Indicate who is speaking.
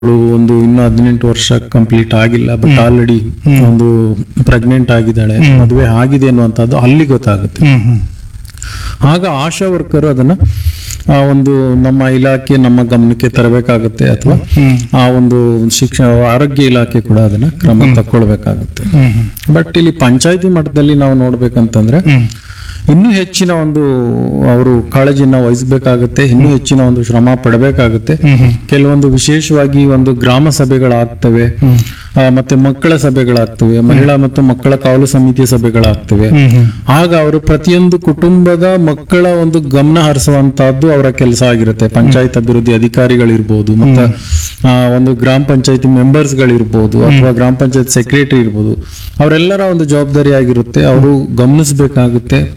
Speaker 1: ಅವಳು ಒಂದು ಇನ್ನು ಹದಿನೆಂಟು ವರ್ಷ ಕಂಪ್ಲೀಟ್ ಆಗಿಲ್ಲ ಬಟ್ ಆಲ್ರೆಡಿ ಒಂದು ಪ್ರೆಗ್ನೆಂಟ್ ಆಗಿದ್ದಾಳೆ ಮದುವೆ ಆಗಿದೆ ಅನ್ನುವಂಥದ್ದು ಅಲ್ಲಿ ಗೊತ್ತಾಗುತ್ತೆ
Speaker 2: ಹ್ಮ್ ಹ್ಮ್
Speaker 1: ಆಗ ಆಶಾ ವರ್ಕರ್ ಅದನ್ನ ಆ ಒಂದು ನಮ್ಮ ಇಲಾಖೆ ನಮ್ಮ ಗಮನಕ್ಕೆ ತರಬೇಕಾಗುತ್ತೆ ಅಥವಾ
Speaker 2: ಹ್ಮ್
Speaker 1: ಆ ಒಂದು ಶಿಕ್ಷಣ ಆರೋಗ್ಯ ಇಲಾಖೆ ಕೂಡ ಅದನ್ನ ಕ್ರಮ ತಕ್ಕೊಳ್ಬೇಕಾಗುತ್ತೆ
Speaker 2: ಹ್ಮ್ ಹ್ಮ್
Speaker 1: ಬಟ್ ಇಲ್ಲಿ ಪಂಚಾಯತಿ ಮಟ್ಟದಲ್ಲಿ ನಾವು ನೋಡ್ಬೇಕಂತಂದ್ರೆ
Speaker 2: ಹ್ಮ್
Speaker 1: ಇನ್ನೂ ಹೆಚ್ಚಿನ ಒಂದು ಅವರು ಕಾಳಜಿನ ವಹಿಸಬೇಕಾಗುತ್ತೆ ಇನ್ನೂ ಹೆಚ್ಚಿನ ಒಂದು ಶ್ರಮ ಪಡಬೇಕಾಗುತ್ತೆ
Speaker 2: ಹ್ಮ್ ಹ್ಮ್
Speaker 1: ಕೆಲವೊಂದು ವಿಶೇಷವಾಗಿ ಒಂದು ಗ್ರಾಮ ಸಭೆಗಳಾಗ್ತವೆ ಆ, ಮತ್ತೆ ಮಕ್ಕಳ ಸಭೆಗಳಾಗ್ತವೆ ಮಹಿಳಾ ಮತ್ತು ಮಕ್ಕಳ ಕಾವಲು ಸಮಿತಿಯ ಸಭೆಗಳಾಗ್ತವೆ
Speaker 2: ಹ್ಮ್ ಹ್ಮ್
Speaker 1: ಆಗ ಅವರು ಪ್ರತಿಯೊಂದು ಕುಟುಂಬದ ಮಕ್ಕಳ ಒಂದು ಗಮನ ಹರಿಸುವಂತಹದ್ದು ಅವರ ಕೆಲಸ ಆಗಿರುತ್ತೆ ಪಂಚಾಯತ್ ಅಭಿವೃದ್ಧಿ ಅಧಿಕಾರಿಗಳಿರ್ಬೋದು ಮತ್ತೆ ಆ, ಒಂದು ಗ್ರಾಮ ಪಂಚಾಯತಿ ಮೆಂಬರ್ಸ್ ಗಳಿರ್ಬೋದು ಅಥವಾ ಗ್ರಾಮ ಪಂಚಾಯತ್ ಸೆಕ್ರೆಟರಿ ಇರ್ಬೋದು ಅವರೆಲ್ಲರ ಒಂದು ಜವಾಬ್ದಾರಿ ಆಗಿರುತ್ತೆ ಅವರು ಗಮನಿಸಬೇಕಾಗುತ್ತೆ